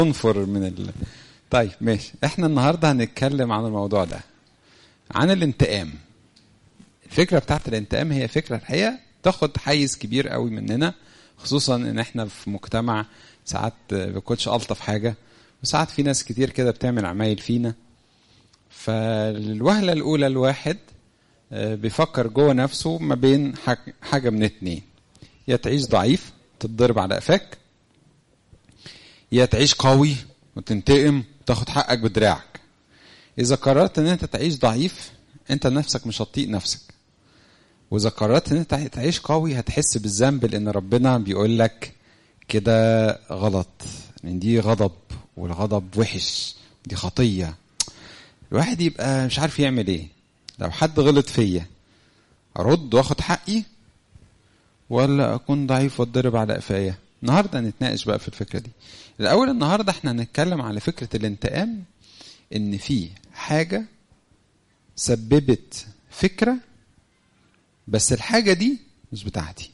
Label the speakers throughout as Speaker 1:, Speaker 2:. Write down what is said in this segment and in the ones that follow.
Speaker 1: انفر من ال... طيب ماشي احنا النهارده هنتكلم عن الموضوع ده عن الانتقام الفكره بتاعت الانتقام هي فكره الحقيقه تاخد حيز كبير قوي مننا خصوصا ان احنا في مجتمع ساعات بيكونش الطف حاجه وساعات في ناس كتير كده بتعمل عمايل فينا فالوهله الاولى الواحد بيفكر جوه نفسه ما بين حاجه من اتنين يا تعيش ضعيف تتضرب على قفاك يا تعيش قوي وتنتقم وتاخد حقك بدراعك اذا قررت ان انت تعيش ضعيف انت نفسك مش هتطيق نفسك واذا قررت ان انت تعيش قوي هتحس بالذنب لان ربنا بيقول لك كده غلط ان دي غضب والغضب وحش دي خطيه الواحد يبقى مش عارف يعمل ايه لو حد غلط فيا ارد واخد حقي ولا اكون ضعيف واتضرب على قفايا النهارده نتناقش بقى في الفكره دي الاول النهارده احنا هنتكلم على فكره الانتقام ان في حاجه سببت فكره بس الحاجه دي مش بتاعتي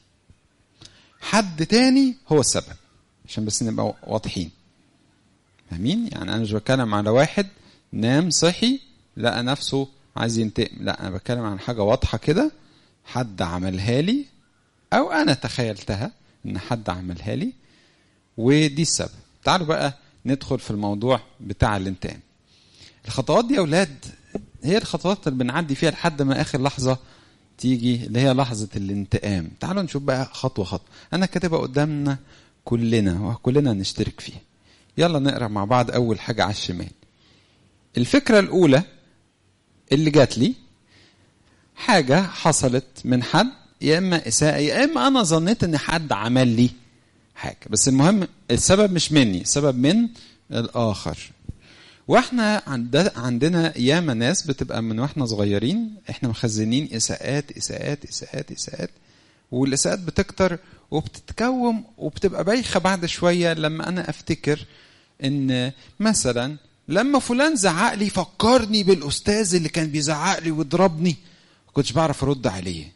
Speaker 1: حد تاني هو السبب عشان بس نبقى واضحين فاهمين يعني انا مش بتكلم على واحد نام صحي لقى نفسه عايز ينتقم لا انا بتكلم عن حاجه واضحه كده حد عملها لي او انا تخيلتها ان حد عملها لي ودي السبب تعالوا بقى ندخل في الموضوع بتاع الانتقام الخطوات دي يا اولاد هي الخطوات اللي بنعدي فيها لحد ما اخر لحظه تيجي اللي هي لحظه الانتقام تعالوا نشوف بقى خطوه خطوه انا كاتبها قدامنا كلنا وكلنا نشترك فيها يلا نقرا مع بعض اول حاجه على الشمال الفكره الاولى اللي جات لي حاجه حصلت من حد يا اما اساءه يا اما انا ظنيت ان حد عمل لي حاجه بس المهم السبب مش مني السبب من الاخر واحنا عند عندنا ياما ناس بتبقى من واحنا صغيرين احنا مخزنين اساءات اساءات اساءات اساءات والاساءات بتكتر وبتتكوم وبتبقى بايخه بعد شويه لما انا افتكر ان مثلا لما فلان زعق لي فكرني بالاستاذ اللي كان بيزعق لي ويضربني ما كنتش بعرف ارد عليه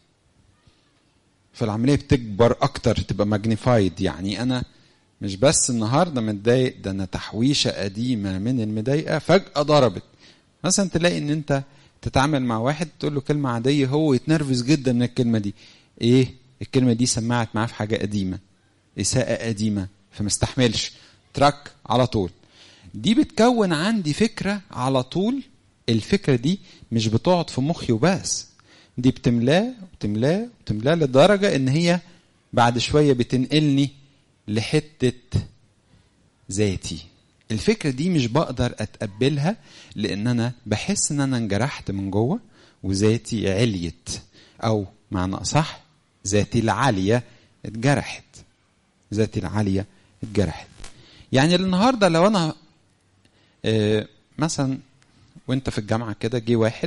Speaker 1: فالعمليه بتكبر اكتر تبقى ماجنيفايد يعني انا مش بس النهارده متضايق ده انا تحويشه قديمه من المضايقه فجاه ضربت مثلا تلاقي ان انت تتعامل مع واحد تقول له كلمه عاديه هو يتنرفز جدا من الكلمه دي ايه الكلمه دي سمعت معاه في حاجه قديمه اساءه قديمه فما استحملش ترك على طول دي بتكون عندي فكره على طول الفكره دي مش بتقعد في مخي وبس دي بتملاه وتملاه وتملاه لدرجه ان هي بعد شويه بتنقلني لحته ذاتي الفكره دي مش بقدر اتقبلها لان انا بحس ان انا انجرحت من جوه وذاتي عليت او معنى اصح ذاتي العاليه اتجرحت ذاتي العاليه اتجرحت يعني النهارده لو انا اه مثلا وانت في الجامعه كده جه واحد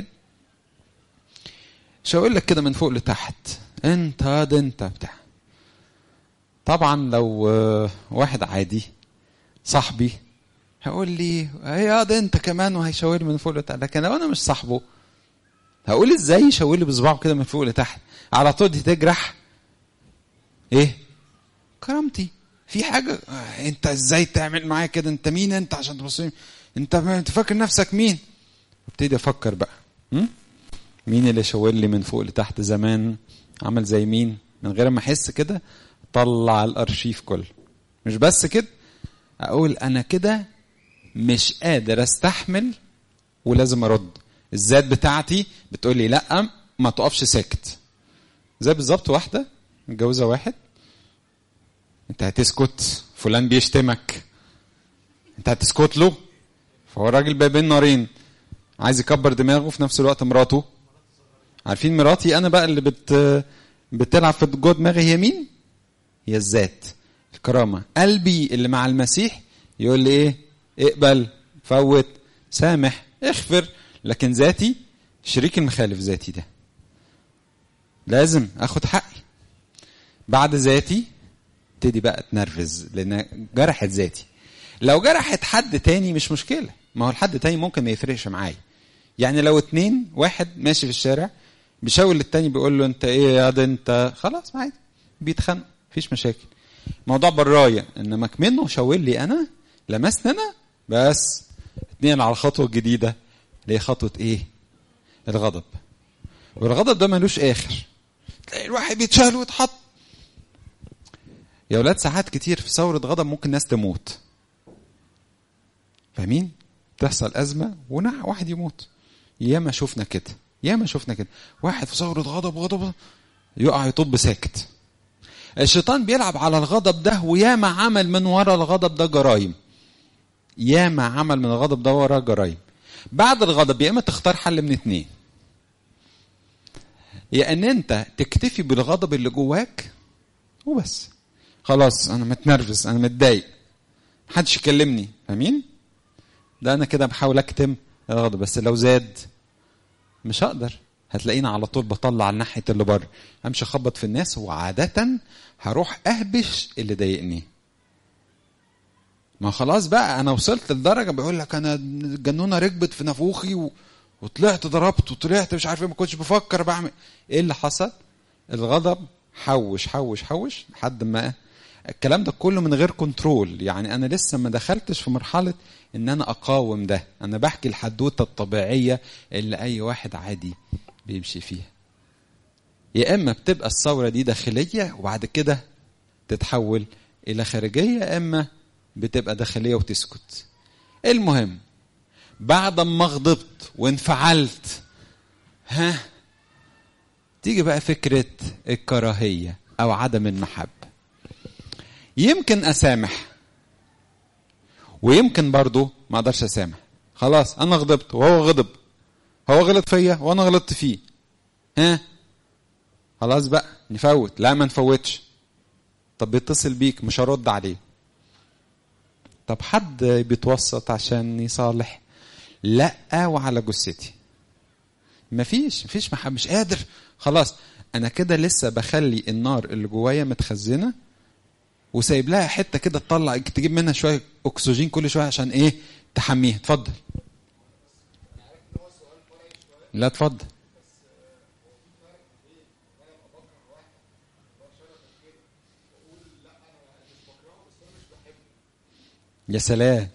Speaker 1: مش هقول لك كده من فوق لتحت انت ده انت بتاع طبعا لو واحد عادي صاحبي هيقول لي يا ده انت كمان وهيشاور من فوق لتحت لكن لو انا مش صاحبه هقول ازاي يشاور لي بصباعه كده من فوق لتحت على طول دي تجرح ايه كرامتي في حاجه انت ازاي تعمل معايا كده انت مين انت عشان تبص انت انت فاكر نفسك مين ابتدي افكر بقى م? مين اللي شاور لي من فوق لتحت زمان عمل زي مين من غير ما احس كده طلع الارشيف كله مش بس كده اقول انا كده مش قادر استحمل ولازم ارد الذات بتاعتي بتقول لي لا ما تقفش ساكت زي بالظبط واحده متجوزه واحد انت هتسكت فلان بيشتمك انت هتسكت له فهو الراجل بقى بين نارين عايز يكبر دماغه في نفس الوقت مراته عارفين مراتي انا بقى اللي بت بتلعب في جوه دماغي هي مين هي الذات الكرامه قلبي اللي مع المسيح يقول لي ايه اقبل فوت سامح اغفر لكن ذاتي شريك المخالف ذاتي ده لازم اخد حقي بعد ذاتي ابتدي بقى اتنرفز لان جرحت ذاتي لو جرحت حد تاني مش مشكله ما هو الحد تاني ممكن ما يفرقش معايا يعني لو اتنين واحد ماشي في الشارع بيشاور للتاني بيقول له انت ايه يا ده انت خلاص عادي بيتخانق مفيش مشاكل موضوع براية انما منه شاور لي انا لمست هنا بس اتنين على الخطوه الجديده اللي هي خطوه ايه الغضب والغضب ده ملوش اخر تلاقي الواحد بيتشال ويتحط يا ولاد ساعات كتير في ثورة غضب ممكن ناس تموت فاهمين تحصل أزمة ونع واحد يموت ياما شفنا كده ياما شفنا كده واحد في ثورة غضب غضب يقع يطب ساكت الشيطان بيلعب على الغضب ده وياما عمل من ورا الغضب ده جرايم ياما عمل من الغضب ده ورا جرايم بعد الغضب يا اما تختار حل من اتنين يا ان انت تكتفي بالغضب اللي جواك وبس خلاص انا متنرفز انا متضايق محدش يكلمني فاهمين ده انا كده بحاول اكتم الغضب بس لو زاد مش هقدر هتلاقيني على طول بطلع ناحيه اللي بره امشي اخبط في الناس وعاده هروح اهبش اللي ضايقني ما خلاص بقى انا وصلت لدرجه بيقول لك انا الجنونه ركبت في نافوخي و... وطلعت ضربت وطلعت مش عارف ايه ما كنتش بفكر بعمل ايه اللي حصل الغضب حوش حوش حوش لحد ما الكلام ده كله من غير كنترول يعني انا لسه ما دخلتش في مرحله ان انا اقاوم ده انا بحكي الحدوته الطبيعيه اللي اي واحد عادي بيمشي فيها يا اما بتبقى الثوره دي داخليه وبعد كده تتحول الى خارجيه يا اما بتبقى داخليه وتسكت المهم بعد ما غضبت وانفعلت ها تيجي بقى فكره الكراهيه او عدم المحبه يمكن اسامح ويمكن برضه ما اقدرش اسامح خلاص انا غضبت وهو غضب هو غلط فيا وانا غلطت فيه ها خلاص بقى نفوت لا ما نفوتش طب بيتصل بيك مش هرد عليه طب حد بيتوسط عشان يصالح لا وعلى جثتي مفيش مفيش محب مش قادر خلاص انا كده لسه بخلي النار اللي جوايا متخزنه وسايب لها حته كده تطلع تجيب منها شويه اكسجين كل شويه عشان ايه تحميها اتفضل لا اتفضل يا سلام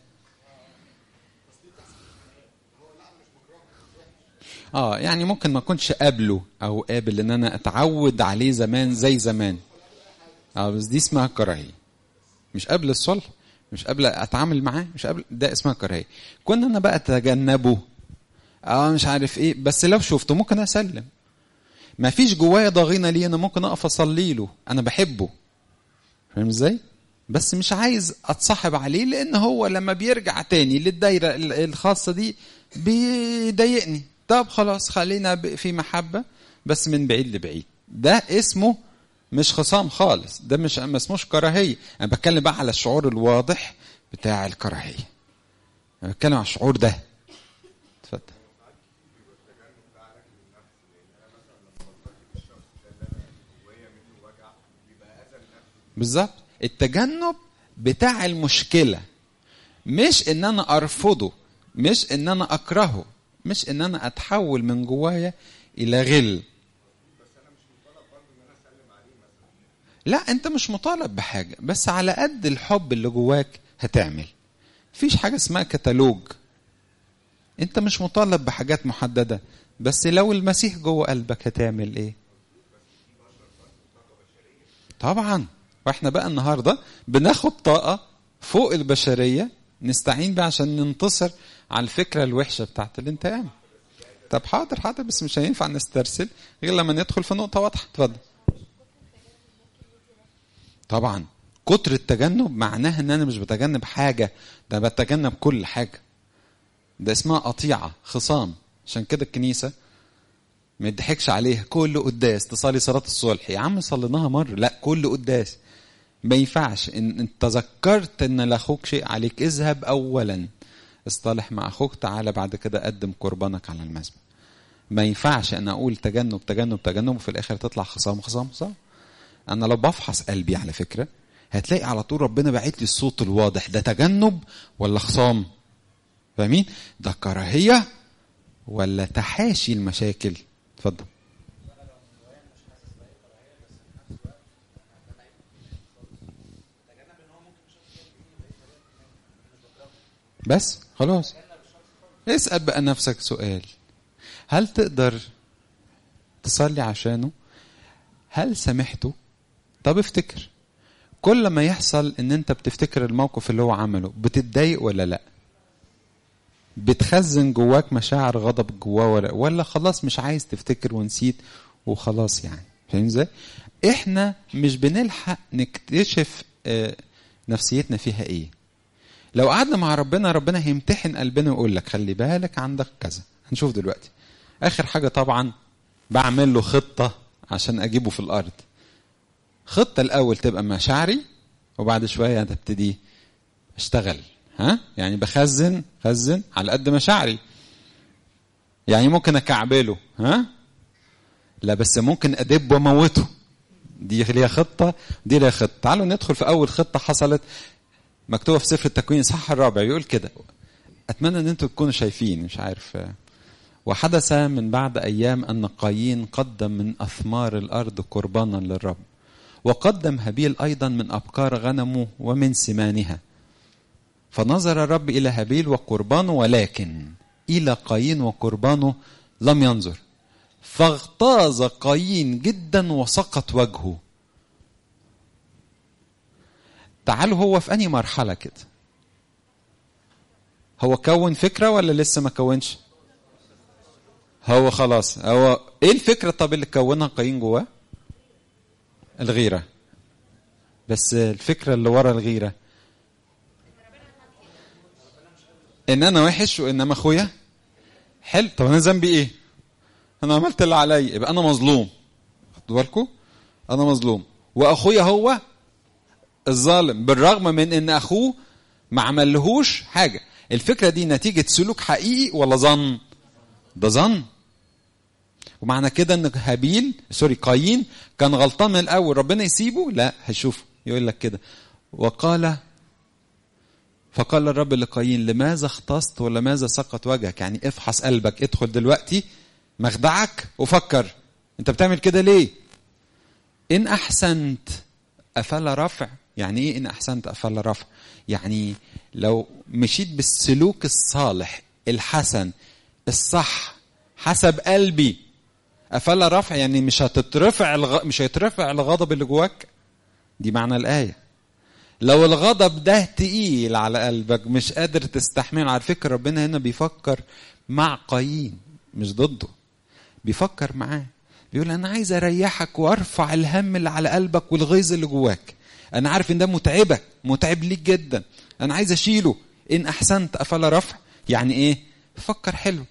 Speaker 1: اه يعني ممكن ما اكونش قابله او قابل ان انا اتعود عليه زمان زي زمان اه بس دي اسمها كراهيه مش قبل الصلح مش قبل اتعامل معاه مش قبل ده اسمها كراهيه كنا انا بقى اتجنبه اه مش عارف ايه بس لو شفته ممكن اسلم ما فيش جوايا ضغينه ليه انا ممكن اقف اصلي له انا بحبه فاهم ازاي بس مش عايز اتصاحب عليه لان هو لما بيرجع تاني للدايره الخاصه دي بيضايقني طب خلاص خلينا في محبه بس من بعيد لبعيد ده اسمه مش خصام خالص ده مش ما اسموش كراهيه انا بتكلم بقى على الشعور الواضح بتاع الكراهيه انا بتكلم على الشعور ده اتفضل بالظبط التجنب بتاع المشكله مش ان انا ارفضه مش ان انا اكرهه مش ان انا اتحول من جوايا الى غل لا انت مش مطالب بحاجه بس على قد الحب اللي جواك هتعمل مفيش حاجه اسمها كتالوج انت مش مطالب بحاجات محدده بس لو المسيح جوه قلبك هتعمل ايه طبعا واحنا بقى النهارده بناخد طاقه فوق البشريه نستعين بيها عشان ننتصر على الفكره الوحشه بتاعت الانتقام طب حاضر حاضر بس مش هينفع نسترسل غير لما ندخل في نقطه واضحه اتفضل طبعا كتر التجنب معناها ان انا مش بتجنب حاجه ده بتجنب كل حاجه ده اسمها قطيعه خصام عشان كده الكنيسه ما يضحكش عليها كل قداس تصلي صلاه الصلح يا عم صليناها مره لا كل قداس ما ينفعش ان انت تذكرت ان لاخوك شيء عليك اذهب اولا اصطلح مع اخوك تعالى بعد كده قدم قربانك على المذبح ما ينفعش انا اقول تجنب تجنب تجنب وفي الاخر تطلع خصام خصام خصام انا لو بفحص قلبي على فكره هتلاقي على طول ربنا باعت لي الصوت الواضح ده تجنب ولا خصام فاهمين ده كراهيه ولا تحاشي المشاكل اتفضل بس خلاص اسأل بقى نفسك سؤال هل تقدر تصلي عشانه هل سامحته طب افتكر كل ما يحصل ان انت بتفتكر الموقف اللي هو عمله بتتضايق ولا لا بتخزن جواك مشاعر غضب جواه ولا ولا خلاص مش عايز تفتكر ونسيت وخلاص يعني فاهم ازاي احنا مش بنلحق نكتشف اه نفسيتنا فيها ايه لو قعدنا مع ربنا ربنا هيمتحن قلبنا ويقول لك خلي بالك عندك كذا هنشوف دلوقتي اخر حاجه طبعا بعمل له خطه عشان اجيبه في الارض خطه الاول تبقى مشاعري وبعد شويه هتبتدي اشتغل ها يعني بخزن خزن على قد مشاعري يعني ممكن اكعبله ها لا بس ممكن ادب واموته دي ليها خطه دي ليها خطه تعالوا ندخل في اول خطه حصلت مكتوبه في سفر التكوين اصحاح الرابع يقول كده اتمنى ان انتم تكونوا شايفين مش عارف وحدث من بعد ايام ان قايين قدم من اثمار الارض قربانا للرب وقدم هابيل ايضا من ابكار غنمه ومن سمانها فنظر الرب الى هابيل وقربانه ولكن الى قايين وقربانه لم ينظر فاغتاظ قايين جدا وسقط وجهه تعالوا هو في انهي مرحله كده هو كون فكره ولا لسه ما كونش هو خلاص هو ايه الفكره طب اللي كونها قايين جواه الغيره بس الفكره اللي ورا الغيره ان انا وحش وانما اخويا حلو طب انا ذنبي ايه انا عملت اللي عليا يبقى انا مظلوم خدوا بالكم انا مظلوم واخويا هو الظالم بالرغم من ان اخوه ما عملهوش حاجه الفكره دي نتيجه سلوك حقيقي ولا ظن ده ظن ومعنى كده ان هابيل سوري قايين كان غلطان من الاول ربنا يسيبه لا هشوف يقول لك كده وقال فقال الرب لقايين لماذا اختصت ولماذا سقط وجهك يعني افحص قلبك ادخل دلوقتي مخدعك وفكر انت بتعمل كده ليه ان احسنت افلا رفع يعني ايه ان احسنت افلا رفع يعني لو مشيت بالسلوك الصالح الحسن الصح حسب قلبي افلا رفع يعني مش هتترفع الغ... مش هيترفع الغضب اللي جواك دي معنى الايه لو الغضب ده تقيل على قلبك مش قادر تستحمله على فكره ربنا هنا بيفكر مع قايين مش ضده بيفكر معاه بيقول انا عايز اريحك وارفع الهم اللي على قلبك والغيظ اللي جواك انا عارف ان ده متعبك متعب ليك جدا انا عايز اشيله ان احسنت افلا رفع يعني ايه فكر حلو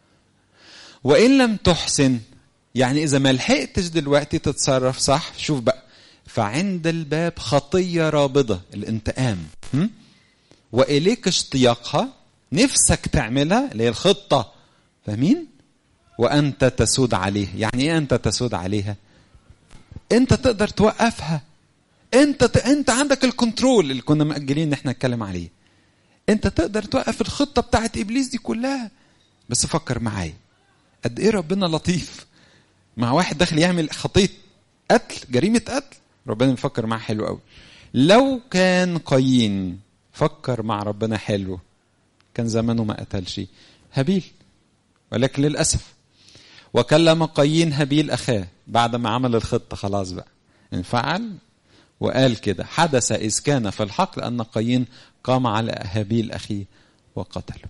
Speaker 1: وان لم تحسن يعني اذا ما لحقتش دلوقتي تتصرف صح شوف بقى فعند الباب خطيه رابضه الانتقام م? واليك اشتياقها نفسك تعملها اللي هي الخطه فاهمين وانت تسود عليه يعني ايه انت تسود عليها انت تقدر توقفها انت ت... انت عندك الكنترول اللي كنا مأجلين ان احنا نتكلم عليه انت تقدر توقف الخطه بتاعت ابليس دي كلها بس فكر معايا قد ايه ربنا لطيف مع واحد داخل يعمل خطيه قتل جريمه قتل ربنا بيفكر معاه حلو قوي لو كان قايين فكر مع ربنا حلو كان زمانه ما قتلش هابيل ولكن للاسف وكلم قايين هابيل اخاه بعد ما عمل الخطه خلاص بقى انفعل وقال كده حدث اذ كان في الحقل ان قايين قام على هابيل اخيه وقتله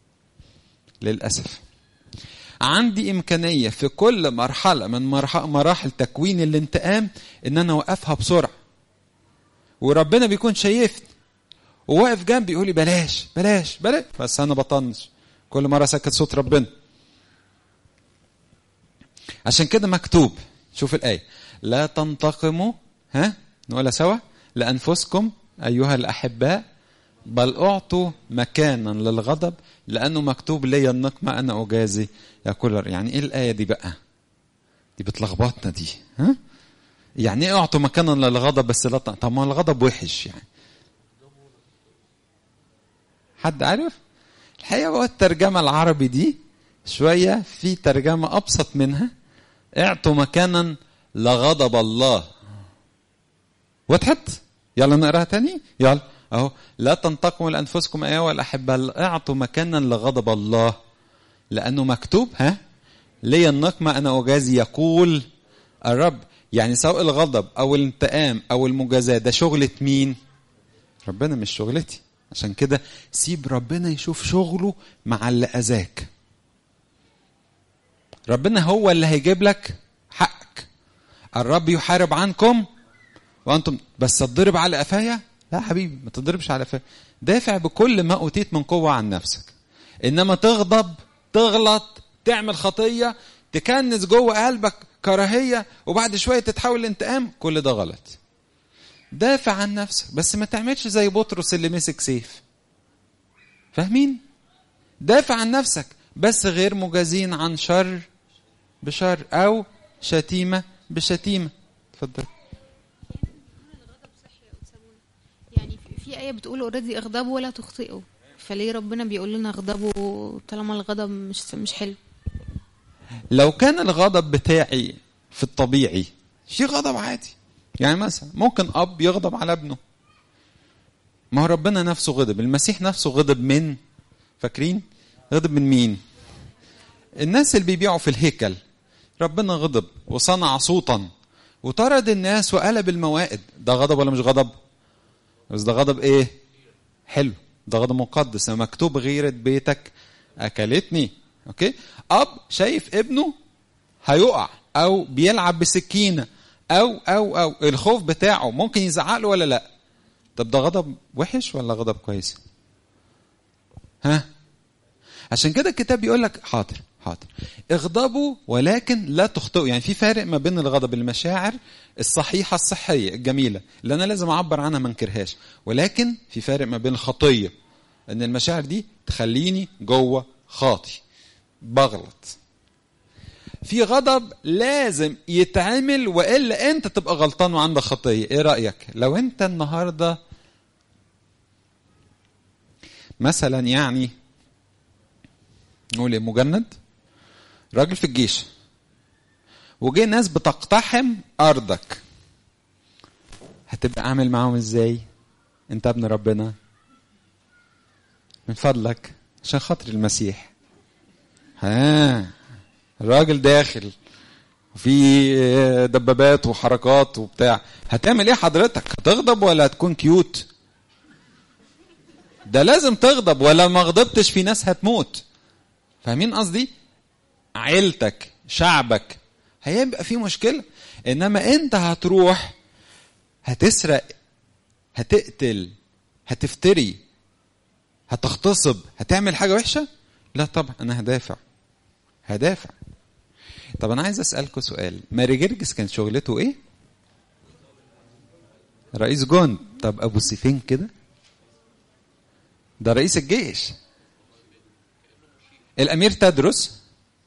Speaker 1: للاسف عندي امكانيه في كل مرحله من مراحل تكوين الانتقام ان انا اوقفها بسرعه وربنا بيكون شايفني وواقف جنبي يقول لي بلاش بلاش بلاش بس انا بطنش كل مره سكت صوت ربنا عشان كده مكتوب شوف الايه لا تنتقموا ها نقولها سوا لانفسكم ايها الاحباء بل اعطوا مكانا للغضب لانه مكتوب لي النقمه انا اجازي يا كل يعني ايه الايه دي بقى دي بتلخبطنا دي ها يعني ايه اعطوا مكانا للغضب بس لا طب ما الغضب وحش يعني حد عارف الحقيقه هو الترجمه العربي دي شويه في ترجمه ابسط منها اعطوا مكانا لغضب الله وضحت يلا نقراها تاني يلا اهو لا تنتقموا لانفسكم ايها الاحبه اعطوا مكانا لغضب الله لانه مكتوب ها لي النقمه انا اجازي يقول الرب يعني سواء الغضب او الانتقام او المجازاه ده شغله مين ربنا مش شغلتي عشان كده سيب ربنا يشوف شغله مع اللي اذاك ربنا هو اللي هيجيب لك حقك الرب يحارب عنكم وانتم بس تضرب على قفايا لا حبيبي ما تضربش على قفايا دافع بكل ما اوتيت من قوه عن نفسك انما تغضب تغلط تعمل خطيه تكنس جوه قلبك كراهيه وبعد شويه تتحول لانتقام كل ده غلط دافع عن نفسك بس ما تعملش زي بطرس اللي مسك سيف فاهمين دافع عن نفسك بس غير مجازين عن شر بشر او شتيمه بشتيمه اتفضل
Speaker 2: يعني في- في آية بتقول اوريدي اغضبوا ولا تخطئوا فليه ربنا بيقول لنا اغضبوا طالما الغضب مش مش حلو
Speaker 1: لو كان الغضب بتاعي في الطبيعي في غضب عادي يعني مثلا ممكن اب يغضب على ابنه ما هو ربنا نفسه غضب المسيح نفسه غضب من فاكرين غضب من مين الناس اللي بيبيعوا في الهيكل ربنا غضب وصنع صوتا وطرد الناس وقلب الموائد ده غضب ولا مش غضب بس ده غضب ايه حلو ده غضب مقدس مكتوب غيرة بيتك اكلتني اوكي اب شايف ابنه هيقع او بيلعب بسكينه او او او الخوف بتاعه ممكن يزعق له ولا لا طب ده غضب وحش ولا غضب كويس ها عشان كده الكتاب بيقول لك حاضر حاضر اغضبوا ولكن لا تخطئوا يعني في فارق ما بين الغضب المشاعر الصحيحه الصحيه الجميله اللي انا لازم اعبر عنها ما انكرهاش ولكن في فارق ما بين الخطيه ان المشاعر دي تخليني جوه خاطي بغلط في غضب لازم يتعمل والا انت تبقى غلطان وعندك خطيه ايه رايك لو انت النهارده مثلا يعني نقول ايه مجند راجل في الجيش وجه ناس بتقتحم ارضك هتبقى عامل معاهم ازاي انت ابن ربنا من فضلك عشان خاطر المسيح ها الراجل داخل وفي دبابات وحركات وبتاع هتعمل ايه حضرتك هتغضب ولا هتكون كيوت ده لازم تغضب ولا ما غضبتش في ناس هتموت فاهمين قصدي عيلتك شعبك هيبقى في مشكلة انما انت هتروح هتسرق هتقتل هتفتري هتغتصب هتعمل حاجة وحشة لا طبعا انا هدافع هدافع طب انا عايز اسالكم سؤال ماري جرجس كان شغلته ايه رئيس جند طب ابو سيفين كده ده رئيس الجيش الامير تدرس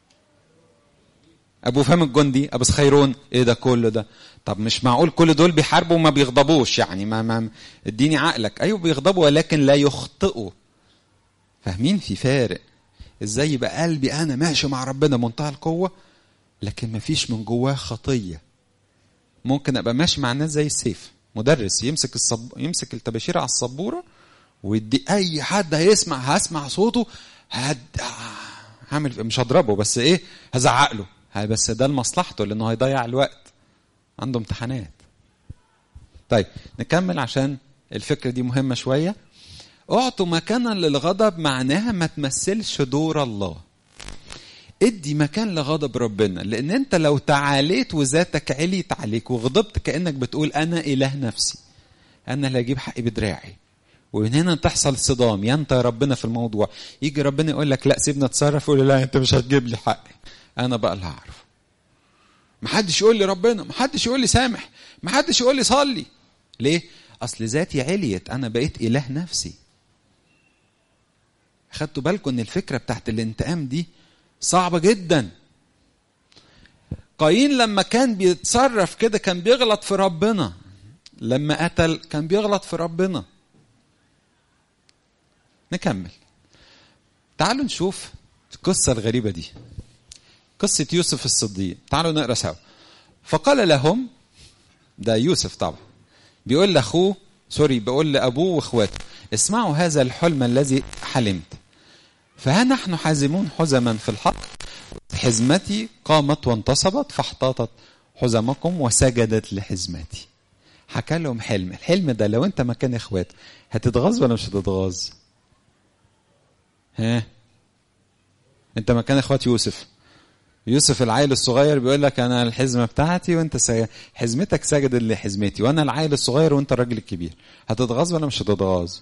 Speaker 1: ابو فهم الجندي ابو سخيرون ايه ده كله ده طب مش معقول كل دول بيحاربوا وما بيغضبوش يعني ما, ما اديني عقلك ايوه بيغضبوا ولكن لا يخطئوا فاهمين في فارق ازاي يبقى قلبي انا ماشي مع ربنا منتهى القوه لكن ما فيش من جواه خطيه ممكن ابقى ماشي مع الناس زي السيف مدرس يمسك الصب... يمسك الطباشير على السبوره ويدي اي حد هيسمع هسمع صوته هد... هعمل مش هضربه بس ايه هزعق له بس ده لمصلحته لانه هيضيع الوقت عنده امتحانات طيب نكمل عشان الفكره دي مهمه شويه اعطوا مكانا للغضب معناها ما تمثلش دور الله ادي مكان لغضب ربنا لان انت لو تعاليت وذاتك عليت عليك وغضبت كانك بتقول انا اله نفسي انا اللي هجيب حقي بدراعي ومن هنا تحصل صدام يا انت يا ربنا في الموضوع يجي ربنا يقول لك لا سيبنا اتصرف يقول لا انت مش هتجيب لي حقي انا بقى اللي هعرف محدش يقول لي ربنا محدش يقول لي سامح محدش يقول لي صلي ليه اصل ذاتي عليت انا بقيت اله نفسي خدتوا بالكم ان الفكره بتاعت الانتقام دي صعبه جدا قايين لما كان بيتصرف كده كان بيغلط في ربنا لما قتل كان بيغلط في ربنا نكمل تعالوا نشوف القصه الغريبه دي قصه يوسف الصديق تعالوا نقرا سوا فقال لهم ده يوسف طبعا بيقول لاخوه سوري بيقول لابوه واخواته اسمعوا هذا الحلم الذي حلمت فها نحن حازمون حزما في الحق حزمتي قامت وانتصبت فاحتاطت حزمكم وسجدت لحزمتي حكى لهم حلم الحلم ده لو انت مكان اخوات هتتغاظ ولا مش هتتغاظ ها انت مكان اخوات يوسف يوسف العيل الصغير بيقول لك انا الحزمه بتاعتي وانت سي... حزمتك سجدت لحزمتي وانا العيل الصغير وانت الراجل الكبير هتتغاظ ولا مش هتتغاظ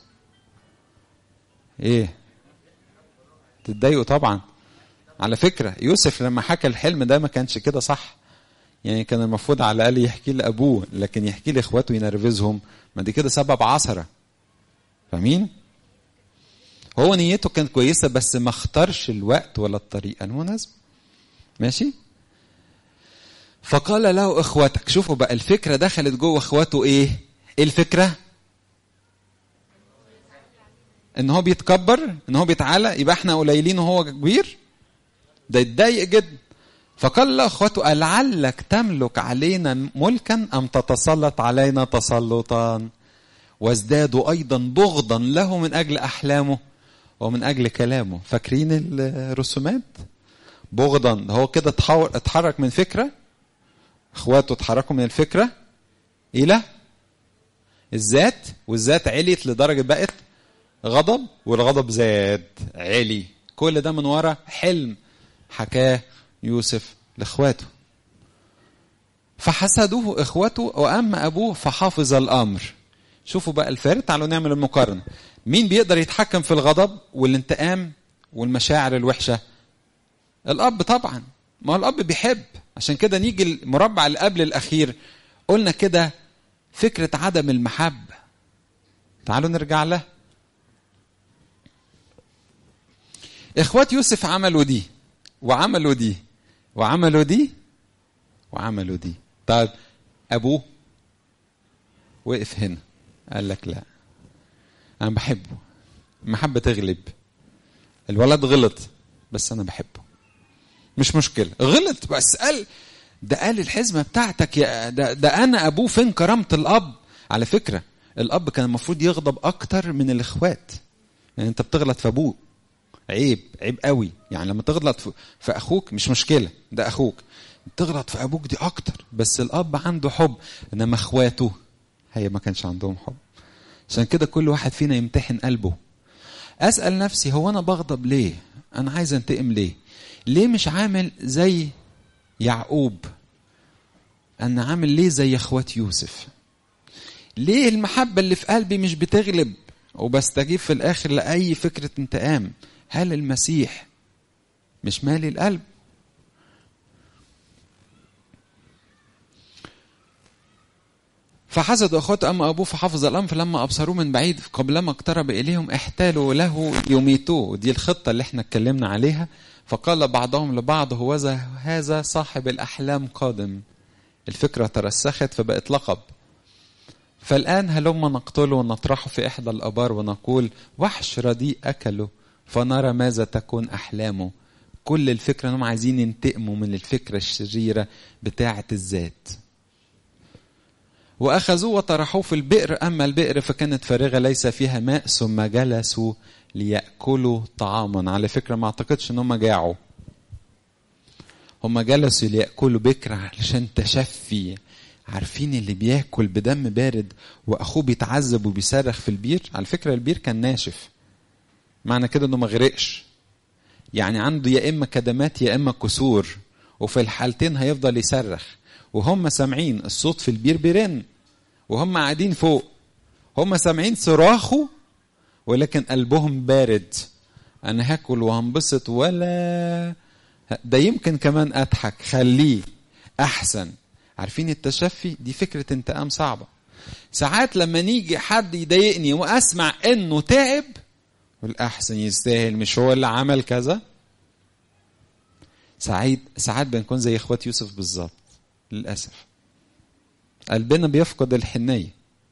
Speaker 1: ايه تتضايقوا طبعا على فكره يوسف لما حكى الحلم ده ما كانش كده صح يعني كان المفروض على الاقل يحكي لابوه لكن يحكي لاخواته ينرفزهم ما دي كده سبب عثره فاهمين هو نيته كانت كويسه بس ما اختارش الوقت ولا الطريقه المناسبه ماشي فقال له اخواتك شوفوا بقى الفكره دخلت جوه اخواته ايه ايه الفكره ان هو بيتكبر ان هو بيتعالى يبقى احنا قليلين وهو كبير ده يتضايق جدا فقال له اخواته لعلك تملك علينا ملكا ام تتسلط علينا تسلطا وازدادوا ايضا بغضا له من اجل احلامه ومن اجل كلامه فاكرين الرسومات بغضا هو كده اتحرك من فكره اخواته اتحركوا من الفكره الى الذات والذات عليت لدرجه بقت غضب والغضب زاد علي كل ده من ورا حلم حكاه يوسف لاخواته فحسدوه اخوته واما ابوه فحافظ الامر شوفوا بقى الفارق تعالوا نعمل المقارنه مين بيقدر يتحكم في الغضب والانتقام والمشاعر الوحشه الاب طبعا ما هو الاب بيحب عشان كده نيجي المربع اللي قبل الاخير قلنا كده فكره عدم المحبه تعالوا نرجع لها اخوات يوسف عملوا دي وعملوا دي وعملوا دي وعملوا دي طيب ابوه وقف هنا قال لك لا انا بحبه المحبه تغلب الولد غلط بس انا بحبه مش مشكله غلط بس قال ده قال الحزمه بتاعتك يا ده, ده انا ابوه فين كرامه الاب على فكره الاب كان المفروض يغضب اكتر من الاخوات يعني انت بتغلط في ابوه عيب عيب قوي يعني لما تغلط في اخوك مش مشكله ده اخوك تغلط في ابوك دي اكتر بس الاب عنده حب انما اخواته هي ما كانش عندهم حب عشان كده كل واحد فينا يمتحن قلبه اسال نفسي هو انا بغضب ليه انا عايز انتقم ليه ليه مش عامل زي يعقوب انا عامل ليه زي اخوات يوسف ليه المحبه اللي في قلبي مش بتغلب وبستجيب في الاخر لاي فكره انتقام هل المسيح مش مالي القلب فحسد اخواته اما ابوه فحفظ الامر فلما ابصروه من بعيد قبلما اقترب اليهم احتالوا له يميتوه دي الخطه اللي احنا اتكلمنا عليها فقال بعضهم لبعض هو هذا صاحب الاحلام قادم الفكره ترسخت فبقت لقب فالان هلما نقتله ونطرحه في احدى الابار ونقول وحش رديء اكله فنرى ماذا تكون احلامه كل الفكره انهم عايزين ينتقموا من الفكره الشريره بتاعه الذات واخذوه وطرحوه في البئر اما البئر فكانت فارغه ليس فيها ماء ثم جلسوا لياكلوا طعاما على فكره ما اعتقدش ان هم جاعوا هم جلسوا لياكلوا بكره علشان تشفي عارفين اللي بياكل بدم بارد واخوه بيتعذب وبيصرخ في البير على فكره البير كان ناشف معنى كده انه ما غرقش يعني عنده يا اما كدمات يا اما كسور وفي الحالتين هيفضل يصرخ وهم سامعين الصوت في البير بيرن وهم قاعدين فوق هم سامعين صراخه ولكن قلبهم بارد انا هاكل وهنبسط ولا ده يمكن كمان اضحك خليه احسن عارفين التشفي دي فكره انتقام صعبه ساعات لما نيجي حد يضايقني واسمع انه تعب والاحسن يستاهل مش هو اللي عمل كذا ساعات ساعات بنكون زي اخوات يوسف بالظبط للاسف قلبنا بيفقد الحنيه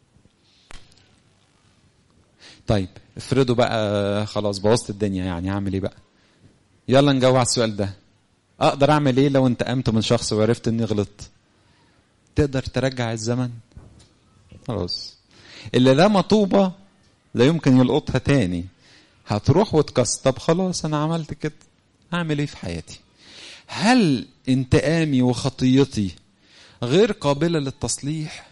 Speaker 1: طيب افرضوا بقى خلاص بوظت الدنيا يعني اعمل ايه بقى يلا نجاوب على السؤال ده اقدر اعمل ايه لو انتقمت من شخص وعرفت اني غلط تقدر ترجع الزمن خلاص اللي لما طوبة لا يمكن يلقطها تاني هتروح وتكسر طب خلاص انا عملت كده اعمل ايه في حياتي هل انتقامي وخطيتي غير قابلة للتصليح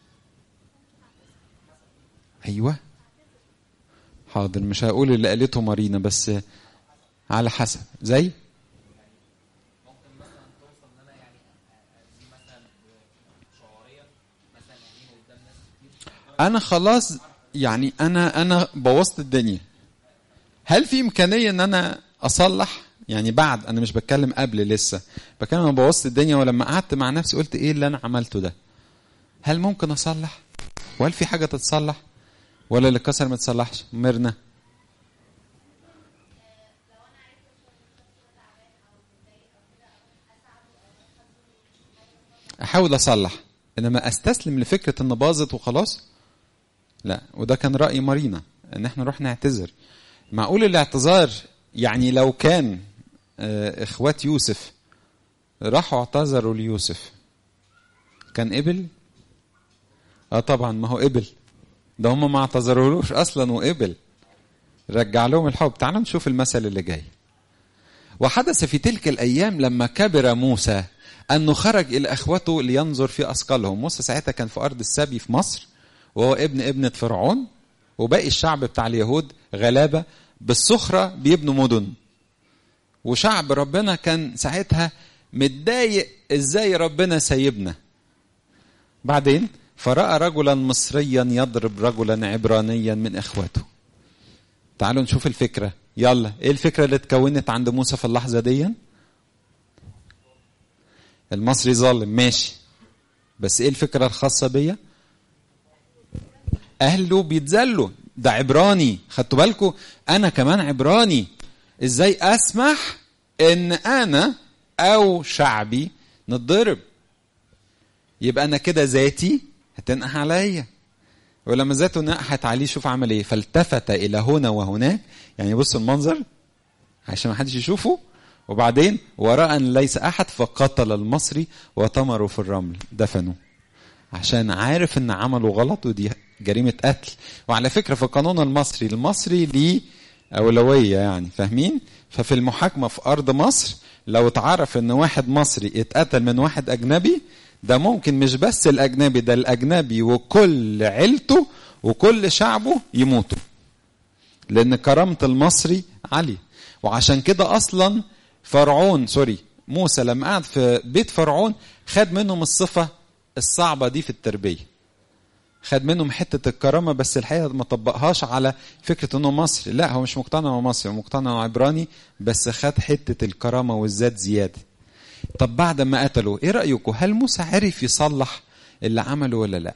Speaker 1: ايوه حاضر مش هقول اللي قالته مارينا بس على حسب زي انا خلاص يعني انا انا بوظت الدنيا هل في امكانيه ان انا اصلح يعني بعد انا مش بتكلم قبل لسه بتكلم انا بوظت الدنيا ولما قعدت مع نفسي قلت ايه اللي انا عملته ده هل ممكن اصلح وهل في حاجه تتصلح ولا اللي كسر ما تصلحش مرنا احاول اصلح انما استسلم لفكره ان باظت وخلاص لا وده كان راي مارينا ان احنا نروح نعتذر معقول الاعتذار يعني لو كان اخوات يوسف راحوا اعتذروا ليوسف كان قبل اه طبعا ما هو قبل ده هم ما اعتذرولوش اصلا وقبل رجع لهم الحب تعالوا نشوف المثل اللي جاي وحدث في تلك الايام لما كبر موسى انه خرج الى اخوته لينظر في اثقالهم موسى ساعتها كان في ارض السبي في مصر وهو ابن ابنة فرعون وباقي الشعب بتاع اليهود غلابة بالسخرة بيبنوا مدن وشعب ربنا كان ساعتها متضايق ازاي ربنا سايبنا بعدين فرأى رجلا مصريا يضرب رجلا عبرانيا من اخواته تعالوا نشوف الفكرة يلا ايه الفكرة اللي اتكونت عند موسى في اللحظة دي المصري ظالم ماشي بس ايه الفكرة الخاصة بيا اهله بيتذلوا ده عبراني خدتوا بالكم انا كمان عبراني ازاي اسمح ان انا او شعبي نتضرب يبقى انا كده ذاتي هتنقح عليا ولما ذاته نقحت عليه شوف عمل ايه فالتفت الى هنا وهناك يعني بص المنظر عشان ما حدش يشوفه وبعدين وراء ان ليس احد فقتل المصري وطمروا في الرمل دفنوا عشان عارف ان عمله غلط ودي جريمة قتل وعلى فكرة في القانون المصري المصري ليه أولوية يعني فاهمين ففي المحاكمة في أرض مصر لو اتعرف ان واحد مصري اتقتل من واحد أجنبي ده ممكن مش بس الأجنبي ده الأجنبي وكل عيلته وكل شعبه يموتوا لأن كرامة المصري عالية وعشان كده أصلا فرعون سوري موسى لما قعد في بيت فرعون خد منهم الصفة الصعبة دي في التربية خد منهم حتة الكرامة بس الحقيقة ما طبقهاش على فكرة انه مصري لا هو مش مقتنع هو مصري هو مقتنع عبراني بس خد حتة الكرامة والذات زيادة طب بعد ما قتلوا ايه رأيكم هل موسى عرف يصلح اللي عمله ولا لا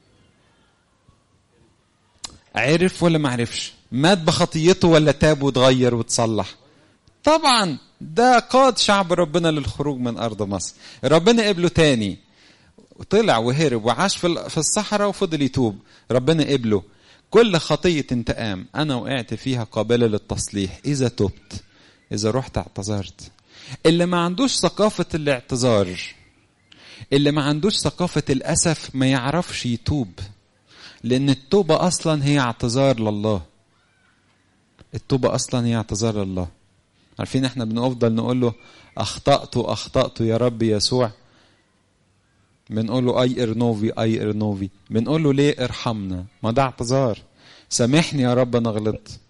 Speaker 1: عرف ولا ما عرفش مات بخطيته ولا تاب وتغير وتصلح طبعا ده قاد شعب ربنا للخروج من ارض مصر ربنا قبله تاني طلع وهرب وعاش في الصحراء وفضل يتوب ربنا قبله كل خطية انتقام أنا وقعت فيها قابلة للتصليح إذا تبت إذا رحت اعتذرت اللي ما عندوش ثقافة الاعتذار اللي ما عندوش ثقافة الأسف ما يعرفش يتوب لأن التوبة أصلا هي اعتذار لله التوبة أصلا هي اعتذار لله عارفين احنا بنفضل نقول له أخطأت أخطأت يا رب يسوع بنقول له اي ارنوفي اي ارنوفي بنقول له ليه ارحمنا ما ده اعتذار سامحني يا رب انا غلطت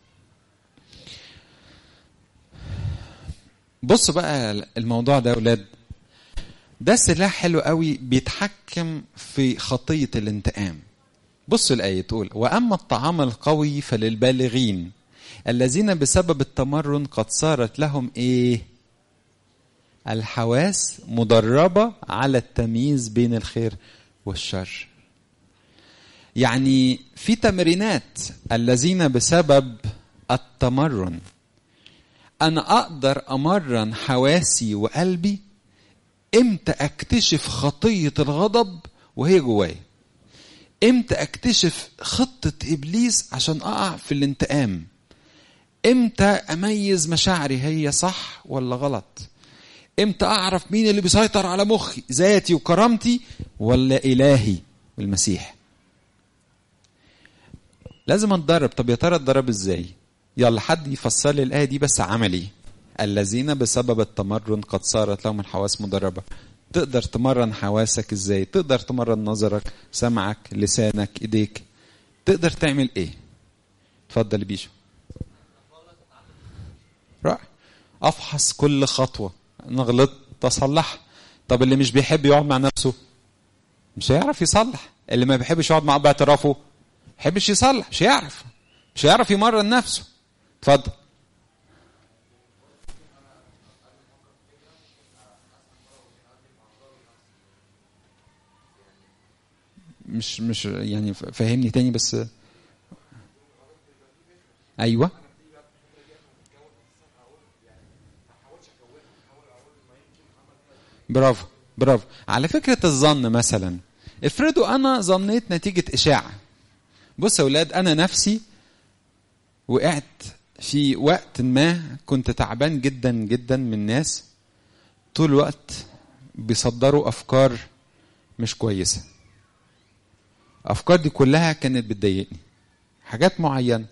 Speaker 1: بص بقى الموضوع ده يا اولاد ده سلاح حلو قوي بيتحكم في خطية الانتقام بص الآية تقول وأما الطعام القوي فللبالغين الذين بسبب التمرن قد صارت لهم إيه الحواس مدربة على التمييز بين الخير والشر يعني في تمرينات الذين بسبب التمرن أنا أقدر أمرن حواسي وقلبي إمتى أكتشف خطية الغضب وهي جوايا إمتى أكتشف خطة إبليس عشان أقع في الانتقام إمتى أميز مشاعري هي صح ولا غلط امتى اعرف مين اللي بيسيطر على مخي ذاتي وكرامتي ولا الهي المسيح لازم اتدرب طب يا ترى اتدرب ازاي يلا حد يفسر لي الايه دي بس عملي الذين بسبب التمرن قد صارت لهم الحواس مدربه تقدر تمرن حواسك ازاي تقدر تمرن نظرك سمعك لسانك ايديك تقدر تعمل ايه اتفضل بيشو رائع افحص كل خطوه انا غلطت اصلح طب اللي مش بيحب يقعد مع نفسه مش هيعرف يصلح اللي ما بيحبش يقعد مع اب اعترافه يحبش يصلح مش هيعرف مش هيعرف يمرن نفسه اتفضل مش مش يعني فهمني تاني بس ايوه برافو برافو على فكرة الظن مثلا افرضوا انا ظنيت نتيجة اشاعة بص يا اولاد انا نفسي وقعت في وقت ما كنت تعبان جدا جدا من ناس طول الوقت بيصدروا افكار مش كويسه الافكار دي كلها كانت بتضايقني حاجات معينه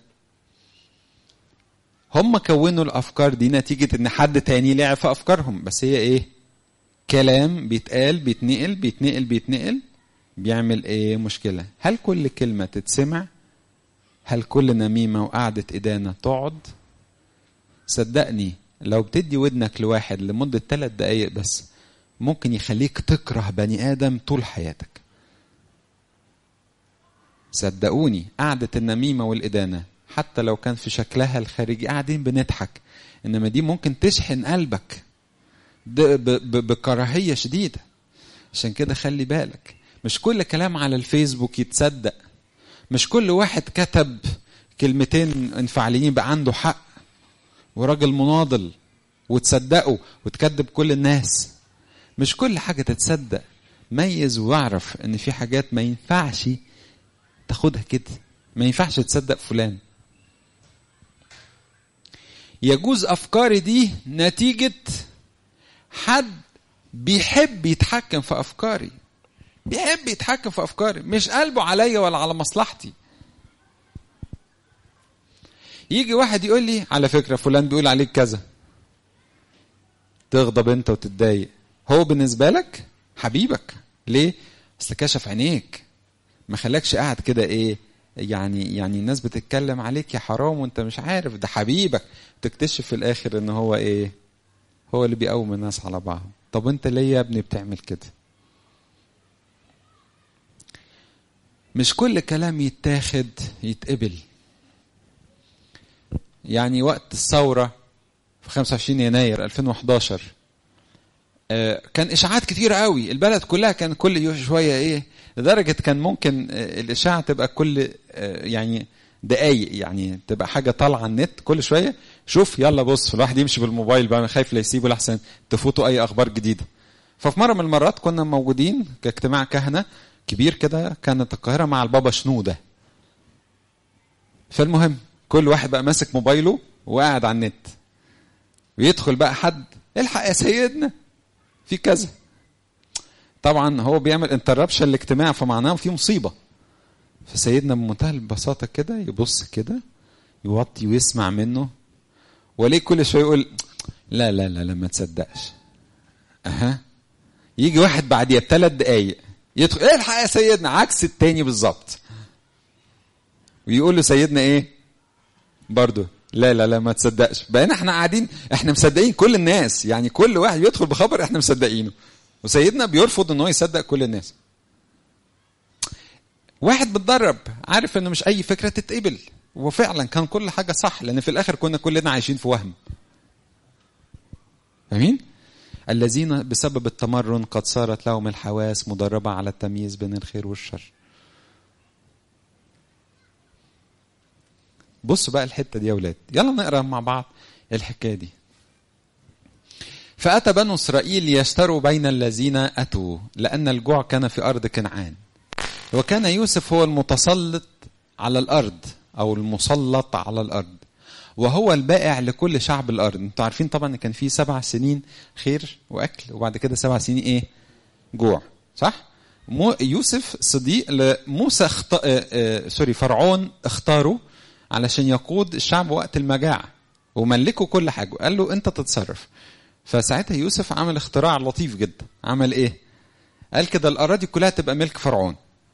Speaker 1: هم كونوا الافكار دي نتيجه ان حد تاني لعب في افكارهم بس هي ايه كلام بيتقال بيتنقل بيتنقل بيتنقل بيعمل ايه مشكله هل كل كلمه تتسمع هل كل نميمه وقعده ادانه تقعد صدقني لو بتدي ودنك لواحد لمده ثلاث دقايق بس ممكن يخليك تكره بني ادم طول حياتك صدقوني قعدة النميمة والإدانة حتى لو كان في شكلها الخارجي قاعدين بنضحك إنما دي ممكن تشحن قلبك بكراهية شديدة عشان كده خلي بالك مش كل كلام على الفيسبوك يتصدق مش كل واحد كتب كلمتين انفعاليين بقى عنده حق وراجل مناضل وتصدقه وتكذب كل الناس مش كل حاجة تتصدق ميز واعرف ان في حاجات ما ينفعش تاخدها كده ما ينفعش تصدق فلان يجوز افكاري دي نتيجه حد بيحب يتحكم في افكاري بيحب يتحكم في افكاري مش قلبه عليا ولا على مصلحتي يجي واحد يقول لي على فكره فلان بيقول عليك كذا تغضب انت وتتضايق هو بالنسبه لك حبيبك ليه اصل كشف عينيك ما خلاكش قاعد كده ايه يعني يعني الناس بتتكلم عليك يا حرام وانت مش عارف ده حبيبك تكتشف في الاخر ان هو ايه هو اللي بيقوم الناس على بعض طب انت ليه يا ابني بتعمل كده مش كل كلام يتاخد يتقبل يعني وقت الثورة في 25 يناير 2011 كان اشاعات كتير قوي البلد كلها كان كل شويه ايه لدرجه كان ممكن الاشاعه تبقى كل يعني دقايق يعني تبقى حاجه طالعه على النت كل شويه شوف يلا بص الواحد يمشي بالموبايل بقى خايف لا يسيبه لحسن تفوتوا اي اخبار جديده ففي مره من المرات كنا موجودين كاجتماع كهنه كبير كده كانت القاهره مع البابا شنوده فالمهم كل واحد بقى ماسك موبايله وقاعد على النت ويدخل بقى حد الحق يا سيدنا في كذا طبعا هو بيعمل انتربشن الاجتماع فمعناه في مصيبه فسيدنا بمنتهى البساطه كده يبص كده يوطي ويسمع منه وليه كل شويه يقول لا لا لا لا ما تصدقش اها يجي واحد بعديها بثلاث دقايق يدخل ايه الحق يا سيدنا عكس التاني بالظبط ويقول له سيدنا ايه برضه لا لا لا ما تصدقش بقينا احنا قاعدين احنا مصدقين كل الناس يعني كل واحد يدخل بخبر احنا مصدقينه وسيدنا بيرفض ان هو يصدق كل الناس واحد بتدرب عارف انه مش اي فكره تتقبل وفعلا كان كل حاجه صح لان في الاخر كنا كلنا عايشين في وهم فاهمين الذين بسبب التمرن قد صارت لهم الحواس مدربه على التمييز بين الخير والشر بصوا بقى الحته دي يا ولاد يلا نقرا مع بعض الحكايه دي فاتى بنو اسرائيل ليشتروا بين الذين اتوا لان الجوع كان في ارض كنعان وكان يوسف هو المتسلط على الارض او المسلط على الارض وهو البائع لكل شعب الارض انتوا عارفين طبعا ان كان في سبع سنين خير واكل وبعد كده سبع سنين ايه جوع صح مو يوسف صديق لموسى اخت... آه، آه، سوري فرعون اختاره علشان يقود الشعب وقت المجاعة وملكه كل حاجة قال له انت تتصرف فساعتها يوسف عمل اختراع لطيف جدا عمل ايه قال كده الاراضي كلها تبقى ملك فرعون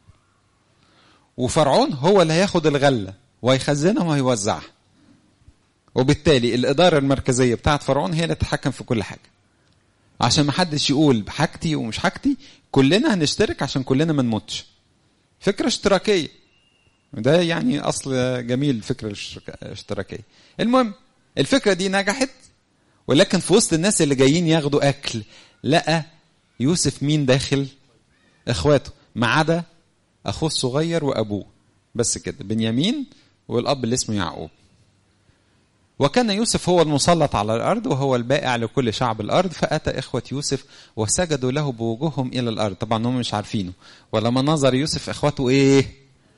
Speaker 1: وفرعون هو اللي هياخد الغله وهيخزنها وهيوزعها وبالتالي الاداره المركزيه بتاعت فرعون هي اللي تتحكم في كل حاجه عشان ما حدش يقول حاجتي ومش حاجتي كلنا هنشترك عشان كلنا ما نموتش فكره اشتراكيه وده يعني اصل جميل الفكره الاشتراك- الاشتراكيه المهم الفكره دي نجحت ولكن في وسط الناس اللي جايين ياخدوا اكل لقى يوسف مين داخل اخواته ما عدا اخوه الصغير وابوه بس كده بنيامين والاب اللي اسمه يعقوب وكان يوسف هو المسلط على الارض وهو البائع لكل شعب الارض فاتى اخوه يوسف وسجدوا له بوجوههم الى الارض طبعا هم مش عارفينه ولما نظر يوسف اخواته ايه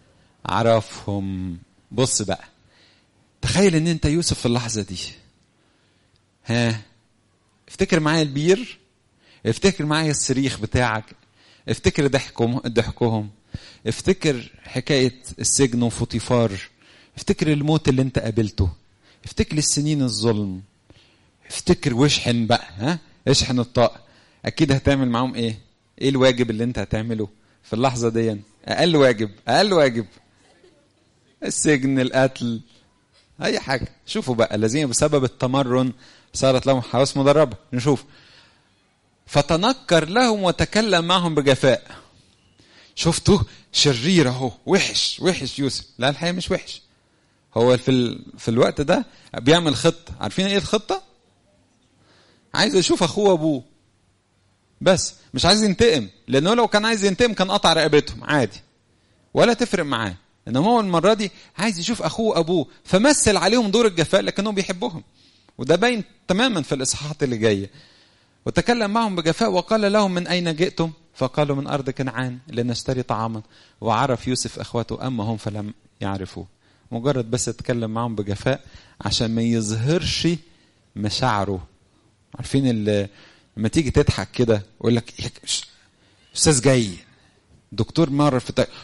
Speaker 1: عرفهم بص بقى تخيل ان انت يوسف في اللحظه دي ها افتكر معايا البير افتكر معايا الصريخ بتاعك افتكر ضحكهم ضحكهم افتكر حكايه السجن وفطيفار افتكر الموت اللي انت قابلته افتكر السنين الظلم افتكر واشحن بقى ها اشحن الطاقه اكيد هتعمل معاهم ايه ايه الواجب اللي انت هتعمله في اللحظه دي اقل واجب اقل واجب السجن القتل اي حاجه شوفوا بقى الذين بسبب التمرن صارت لهم حواس مدربه نشوف فتنكر لهم وتكلم معهم بجفاء شفتوا شرير اهو وحش وحش يوسف لا الحقيقه مش وحش هو في ال... في الوقت ده بيعمل خطه عارفين ايه الخطه عايز يشوف اخوه وابوه بس مش عايز ينتقم لانه لو كان عايز ينتقم كان قطع رقبتهم عادي ولا تفرق معاه انما هو المره دي عايز يشوف اخوه وابوه فمثل عليهم دور الجفاء لكنه بيحبهم وده باين تماما في الاصحاحات اللي جايه وتكلم معهم بجفاء وقال لهم من اين جئتم فقالوا من ارض كنعان لنشتري طعاما وعرف يوسف اخوته اما هم فلم يعرفوه مجرد بس اتكلم معهم بجفاء عشان ما يظهرش مشاعره عارفين ال- لما تيجي تضحك كده يقول لك إيه، استاذ جاي دكتور مر في تا...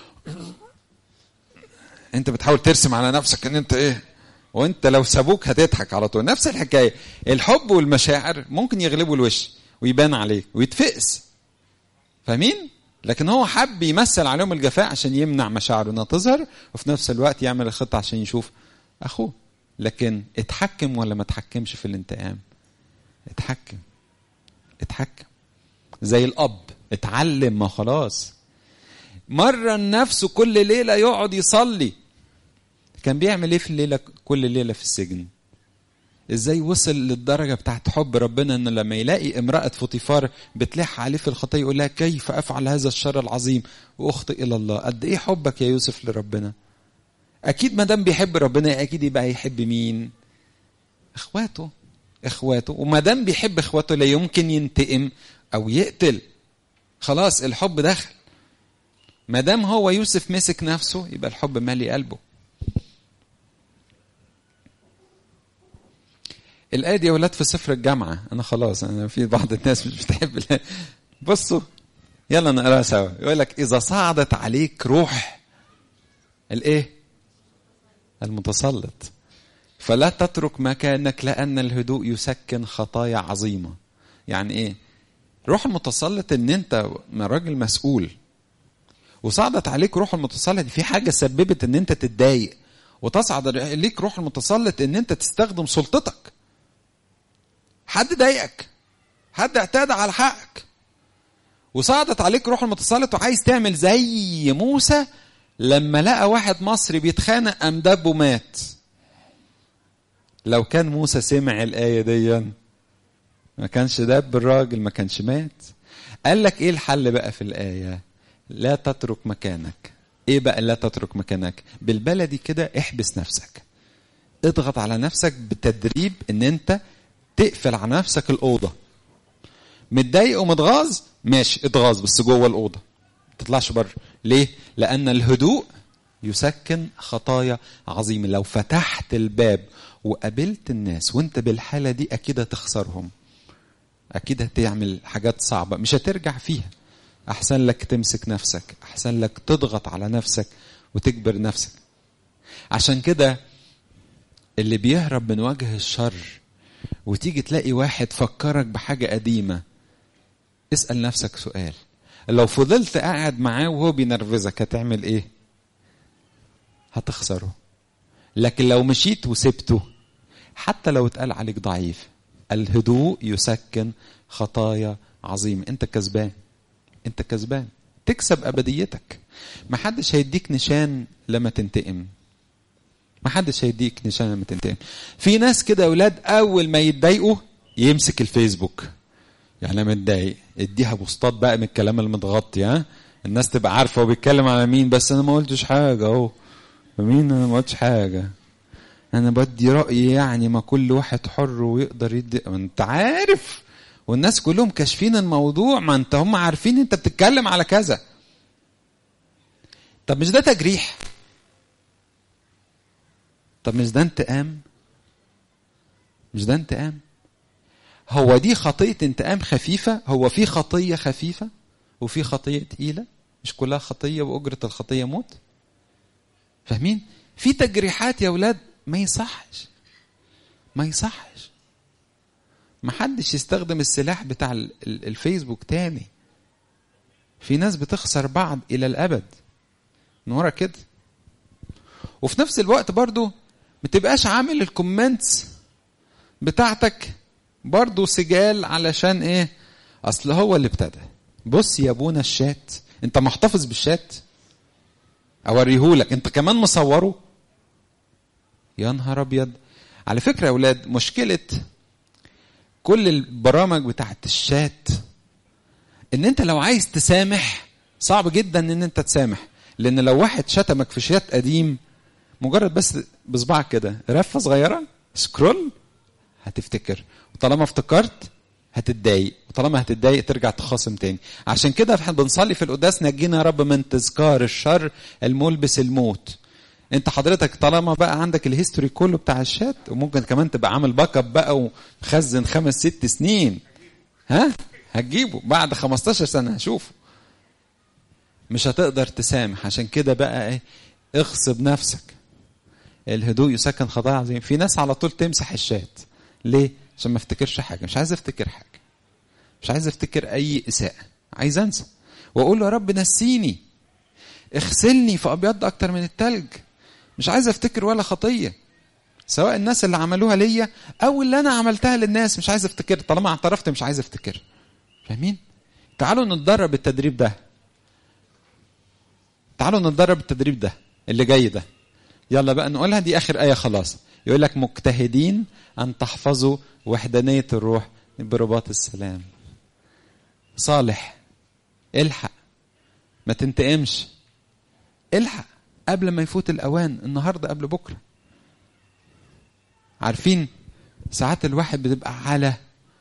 Speaker 1: انت بتحاول ترسم على نفسك ان انت ايه وانت لو سابوك هتضحك على طول نفس الحكايه الحب والمشاعر ممكن يغلبوا الوش ويبان عليه ويتفقس فاهمين لكن هو حب يمثل عليهم الجفاء عشان يمنع مشاعره انها تظهر وفي نفس الوقت يعمل الخطه عشان يشوف اخوه لكن اتحكم ولا ما اتحكمش في الانتقام اتحكم اتحكم زي الاب اتعلم ما خلاص مرن نفسه كل ليله يقعد يصلي كان بيعمل ايه في الليله كل ليله في السجن ازاي وصل للدرجه بتاعت حب ربنا انه لما يلاقي امراه فطيفار بتلح عليه في الخطيه يقول لها كيف افعل هذا الشر العظيم واخطئ الى الله قد ايه حبك يا يوسف لربنا اكيد ما دام بيحب ربنا اكيد يبقى يحب مين اخواته اخواته وما دام بيحب اخواته لا يمكن ينتقم او يقتل خلاص الحب دخل ما دام هو يوسف مسك نفسه يبقى الحب مالي قلبه الآية دي يا ولاد في سفر الجامعة أنا خلاص أنا في بعض الناس مش بتحب الآية. بصوا يلا نقراها سوا يقول لك إذا صعدت عليك روح الإيه؟ المتسلط فلا تترك مكانك لأن الهدوء يسكن خطايا عظيمة يعني إيه؟ روح المتسلط إن أنت راجل مسؤول وصعدت عليك روح المتسلط في حاجة سببت إن أنت تتضايق وتصعد عليك روح المتسلط إن أنت تستخدم سلطتك حد ضايقك حد اعتدى على حقك وصعدت عليك روح المتسلط وعايز تعمل زي موسى لما لقى واحد مصري بيتخانق قام دب ومات لو كان موسى سمع الآية دي ما كانش دب الراجل ما كانش مات قال لك ايه الحل بقى في الآية لا تترك مكانك ايه بقى لا تترك مكانك بالبلدي كده احبس نفسك اضغط على نفسك بتدريب ان انت تقفل على نفسك الأوضة متضايق ومتغاظ ماشي اتغاظ بس جوه الأوضة ما تطلعش بره ليه؟ لأن الهدوء يسكن خطايا عظيمة لو فتحت الباب وقابلت الناس وانت بالحالة دي أكيد هتخسرهم أكيد هتعمل حاجات صعبة مش هترجع فيها احسن لك تمسك نفسك احسن لك تضغط على نفسك وتجبر نفسك عشان كده اللي بيهرب من وجه الشر وتيجي تلاقي واحد فكرك بحاجة قديمة اسأل نفسك سؤال لو فضلت قاعد معاه وهو بينرفزك هتعمل ايه هتخسره لكن لو مشيت وسبته حتى لو اتقال عليك ضعيف الهدوء يسكن خطايا عظيمة انت كسبان انت كسبان تكسب ابديتك محدش هيديك نشان لما تنتقم محدش هيديك نشان لما تنتقم في ناس كده اولاد اول ما يتضايقوا يمسك الفيسبوك يعني انا متضايق اديها بوستات بقى من الكلام المتغطي ها الناس تبقى عارفه هو بيتكلم على مين بس انا ما قلتش حاجه اهو مين انا ما قلتش حاجه انا بدي رايي يعني ما كل واحد حر ويقدر يدي ما انت عارف والناس كلهم كاشفين الموضوع ما انت هم عارفين انت بتتكلم على كذا طب مش ده تجريح طب مش ده انتقام مش ده انتقام هو دي خطية انتقام خفيفة هو في خطية خفيفة وفي خطية تقيلة مش كلها خطية وأجرة الخطية موت فاهمين في تجريحات يا ولاد ما يصحش ما يصحش ما حدش يستخدم السلاح بتاع الفيسبوك تاني في ناس بتخسر بعض إلى الأبد من ورا كده وفي نفس الوقت برضو ما تبقاش عامل الكومنتس بتاعتك برضو سجال علشان ايه اصل هو اللي ابتدى بص يا ابونا الشات انت محتفظ بالشات اوريهولك انت كمان مصوره يا نهار ابيض على فكره يا اولاد مشكله كل البرامج بتاعت الشات ان انت لو عايز تسامح صعب جدا ان انت تسامح لان لو واحد شتمك في شات قديم مجرد بس بصبعك كده رفه صغيره سكرول هتفتكر وطالما افتكرت هتتضايق وطالما هتتضايق ترجع تخاصم تاني عشان كده احنا بنصلي في القداس نجينا يا رب من تذكار الشر الملبس الموت انت حضرتك طالما بقى عندك الهيستوري كله بتاع الشات وممكن كمان تبقى عامل باك اب بقى ومخزن خمس ست سنين ها هتجيبه بعد 15 سنه هشوفه مش هتقدر تسامح عشان كده بقى ايه اغصب نفسك الهدوء يسكن خطايا عظيم في ناس على طول تمسح الشات ليه عشان ما افتكرش حاجه مش عايز افتكر حاجه مش عايز افتكر اي اساءه عايز انسى واقول له يا رب نسيني اغسلني في ابيض اكتر من التلج مش عايز افتكر ولا خطيه سواء الناس اللي عملوها ليا او اللي انا عملتها للناس مش عايز افتكر طالما اعترفت مش عايز افتكر فاهمين تعالوا نتدرب التدريب ده تعالوا نتدرب التدريب ده اللي جاي ده يلا بقى نقولها دي اخر ايه خلاص يقول لك مجتهدين ان تحفظوا وحدانيه الروح برباط السلام صالح الحق ما تنتقمش الحق قبل ما يفوت الاوان النهارده قبل بكره عارفين ساعات الواحد بتبقى على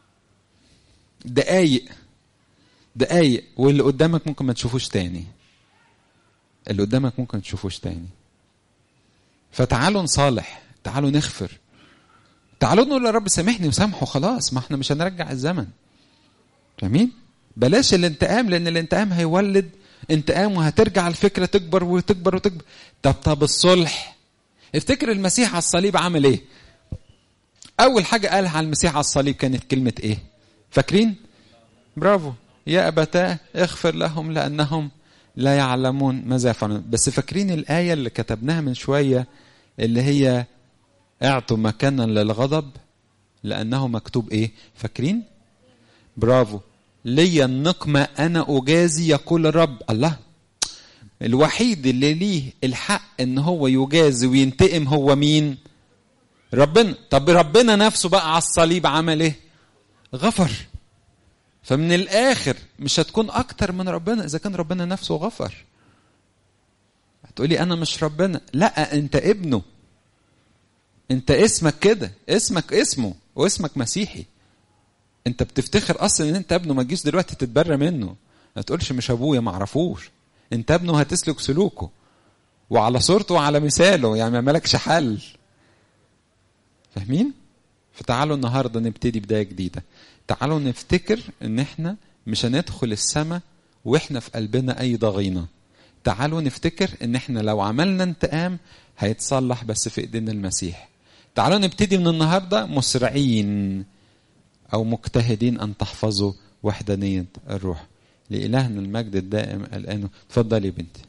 Speaker 1: دقايق دقايق واللي قدامك ممكن ما تشوفوش تاني اللي قدامك ممكن ما تشوفوش تاني فتعالوا نصالح تعالوا نغفر تعالوا نقول يا رب سامحني وسامحه خلاص ما احنا مش هنرجع الزمن فاهمين بلاش الانتقام لان الانتقام هيولد انتقام وهترجع الفكره تكبر وتكبر وتكبر طب طب الصلح افتكر المسيح على الصليب عمل ايه اول حاجه قالها على المسيح على الصليب كانت كلمه ايه فاكرين برافو يا ابتاه اغفر لهم لانهم لا يعلمون ماذا يفعلون بس فاكرين الايه اللي كتبناها من شويه اللي هي اعطوا مكانا للغضب لانه مكتوب ايه فاكرين برافو لي النقمة أنا أجازي يقول الرب الله الوحيد اللي ليه الحق ان هو يجازي وينتقم هو مين ربنا طب ربنا نفسه بقى على الصليب عمل ايه غفر فمن الاخر مش هتكون اكتر من ربنا اذا كان ربنا نفسه غفر هتقولي انا مش ربنا لا انت ابنه انت اسمك كده اسمك اسمه واسمك مسيحي انت بتفتخر اصلا ان انت ابنه ما تجيش دلوقتي تتبرى منه ما تقولش مش ابويا ما اعرفوش انت ابنه هتسلك سلوكه وعلى صورته وعلى مثاله يعني ما مالكش حل فاهمين فتعالوا النهارده نبتدي بدايه جديده تعالوا نفتكر ان احنا مش هندخل السماء واحنا في قلبنا اي ضغينه تعالوا نفتكر ان احنا لو عملنا انتقام هيتصلح بس في ايدينا المسيح تعالوا نبتدي من النهارده مسرعين او مجتهدين ان تحفظوا وحدانيه الروح لالهنا المجد الدائم الان اتفضلي يا بنتي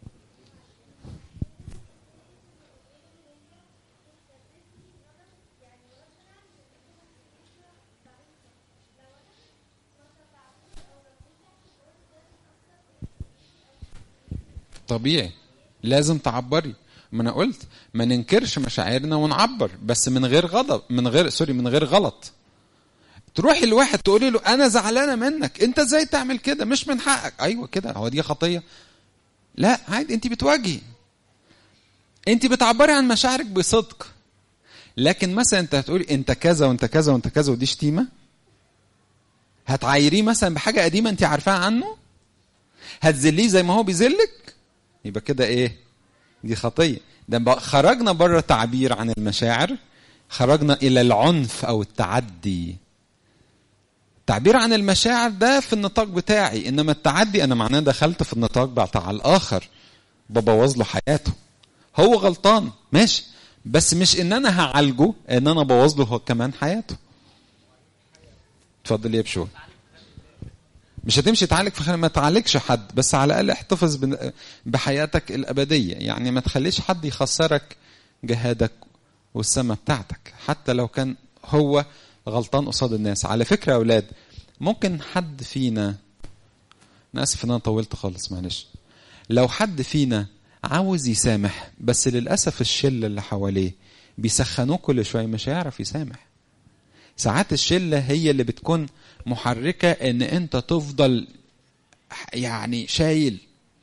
Speaker 1: طبيعي لازم تعبري ما انا قلت ما ننكرش مشاعرنا ونعبر بس من غير غضب من غير سوري من غير غلط تروحي لواحد تقولي له انا زعلانه منك انت ازاي تعمل كده مش من حقك ايوه كده هو دي خطيه لا عادي انت بتواجهي انت بتعبري عن مشاعرك بصدق لكن مثلا انت هتقولي انت كذا وانت كذا وانت كذا ودي شتيمه هتعايريه مثلا بحاجه قديمه انت عارفاها عنه هتذليه زي ما هو بيذلك يبقى كده ايه دي خطيه ده خرجنا بره تعبير عن المشاعر خرجنا الى العنف او التعدي التعبير عن المشاعر ده في النطاق بتاعي انما التعدي انا معناه دخلت في النطاق بتاع الاخر ببوظ له حياته هو غلطان ماشي بس مش ان انا هعالجه ان انا ابوظ له هو كمان حياته اتفضل يا بشوي مش هتمشي تعالج في خلال ما تعالجش حد بس على الاقل احتفظ بحياتك الابديه يعني ما تخليش حد يخسرك جهادك والسماء بتاعتك حتى لو كان هو غلطان قصاد الناس على فكره يا اولاد ممكن حد فينا انا اسف ان انا طولت خالص معلش لو حد فينا عاوز يسامح بس للاسف الشله اللي حواليه بيسخنوه كل شويه مش هيعرف يسامح ساعات الشله هي اللي بتكون محركه ان انت تفضل يعني شايل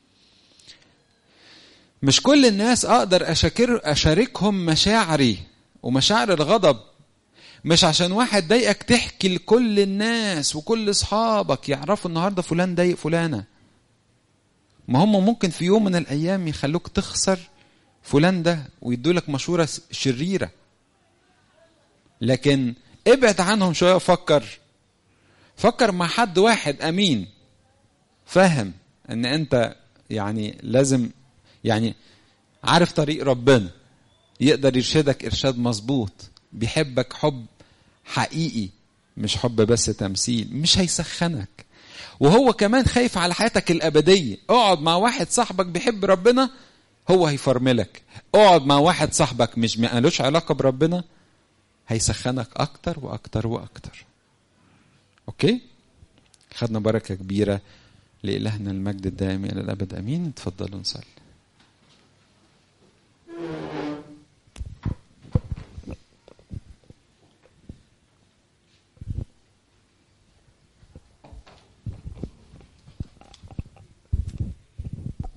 Speaker 1: مش كل الناس اقدر اشاكر اشاركهم مشاعري ومشاعر الغضب مش عشان واحد ضايقك تحكي لكل الناس وكل اصحابك يعرفوا النهارده فلان ضايق فلانه ما هم ممكن في يوم من الايام يخلوك تخسر فلان ده ويدوا لك مشوره شريره لكن ابعد عنهم شويه وفكر فكر مع حد واحد امين فاهم ان انت يعني لازم يعني عارف طريق ربنا يقدر يرشدك ارشاد مظبوط بيحبك حب حقيقي مش حب بس تمثيل مش هيسخنك وهو كمان خايف على حياتك الابديه اقعد مع واحد صاحبك بيحب ربنا هو هيفرملك اقعد مع واحد صاحبك مش مالوش علاقه بربنا هيسخنك اكتر واكتر واكتر اوكي خدنا بركه كبيره لالهنا المجد الدائم الى الابد امين اتفضلوا نصلي